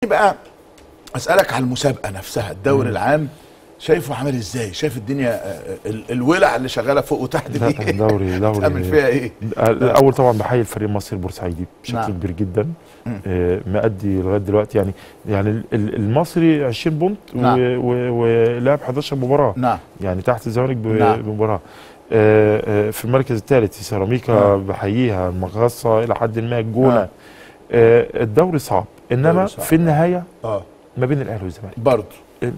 بقى اسالك على المسابقه نفسها الدوري العام شايفه عامل ازاي شايف الدنيا آه، ال- الولع اللي شغاله فوق وتحت لا دي دوري دوري تعمل فيها ايه الاول طبعا بحيي الفريق المصري البورسعيدي بشكل نعم. كبير جدا مم. آه، مأدي لغايه دلوقتي يعني يعني ال- ال- المصري 20 بونت نعم. و- و- ولعب 11 مباراه نعم يعني تحت الزمالك ب- نعم. بمباراه آه، آه، في المركز الثالث سيراميكا نعم. بحييها المقاصه الى حد ما الجونه نعم. آه، الدوري صعب انما الدوري صعب. في النهايه اه ما بين الاهلي والزمالك برضه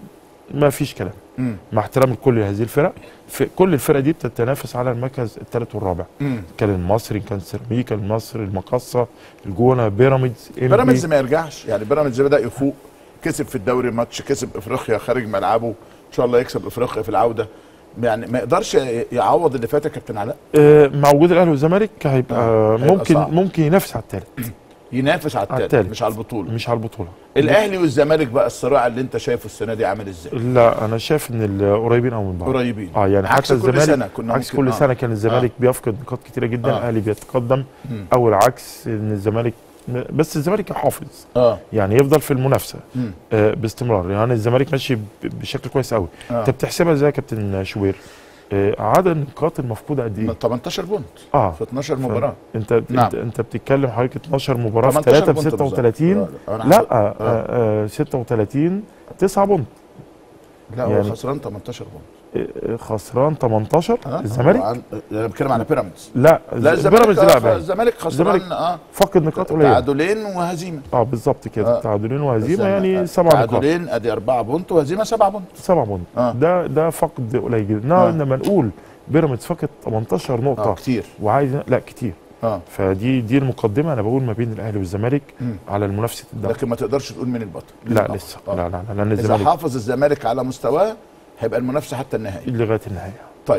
ما فيش كلام مم. مع احترام كل هذه الفرق في كل الفرق دي بتتنافس على المركز الثالث والرابع مم. كان المصري كان سيراميكا المصري المقصه الجونه بيراميدز إنبي. بيراميدز ما يرجعش يعني بيراميدز بدا يفوق كسب في الدوري ماتش كسب افريقيا خارج ملعبه ان شاء الله يكسب افريقيا في العوده يعني ما يقدرش يعوض اللي فات يا كابتن علاء آه، مع وجود الاهلي والزمالك هيبقى آه، هيبقى ممكن صعب. ممكن ينافس على الثالث ينافس على على التالت التالت. مش على البطوله مش على البطوله الاهلي والزمالك بقى الصراع اللي انت شايفه السنه دي عامل ازاي لا انا شايف ان القريبين قوي من بعض قريبين اه يعني عكس حتى كل الزمالك سنه كنا عكس ممكن- كل آه. سنه كان الزمالك بيفقد نقاط كتيره جدا آه. الاهلي بيتقدم مم. او العكس ان الزمالك بس الزمالك يحافظ اه يعني يفضل في المنافسه مم. آه باستمرار يعني الزمالك ماشي ب- بشكل كويس قوي آه. انت بتحسبها ازاي يا كابتن شوبير آه عدد النقاط المفقوده قد ايه 18 بونت اه في 12 مباراه انت نعم. انت انت بتتكلم حضرتك 12 مباراه في 18 3 ب بونت 36 بالظبط. أنا لا حسب- آه آه 36 9 بونت لا هو يعني- خسران 18 بونت آه، خسران 18 آه، الزمالك هو عن- انا بتكلم على بيراميدز لا لا الز- الزمالك بيراميدز آه، لا بقى. الزمالك خسران الزمالك اه فقد نقاط قليله تعادلين وهزيمه اه بالظبط كده آه. تعادلين وهزيمه الزم- يعني آه، سبع نقاط تعادلين ادي 4 بونت وهزيمه 7 بونت سبع بونت آه. ده ده فقد قليل جدا آه. انما لما نقول بيراميدز فقد 18 اه نقطه كتير وعايز لا كتير اه فدي دي المقدمه انا بقول ما بين الاهلي والزمالك مم. على منافسه الدوري لكن ما تقدرش تقول مين البطل مين لا الأفضل. لسه آه. لا لا لا لان اذا الزمالك حافظ الزمالك على مستواه هيبقى المنافسه حتى النهائي لغايه النهايه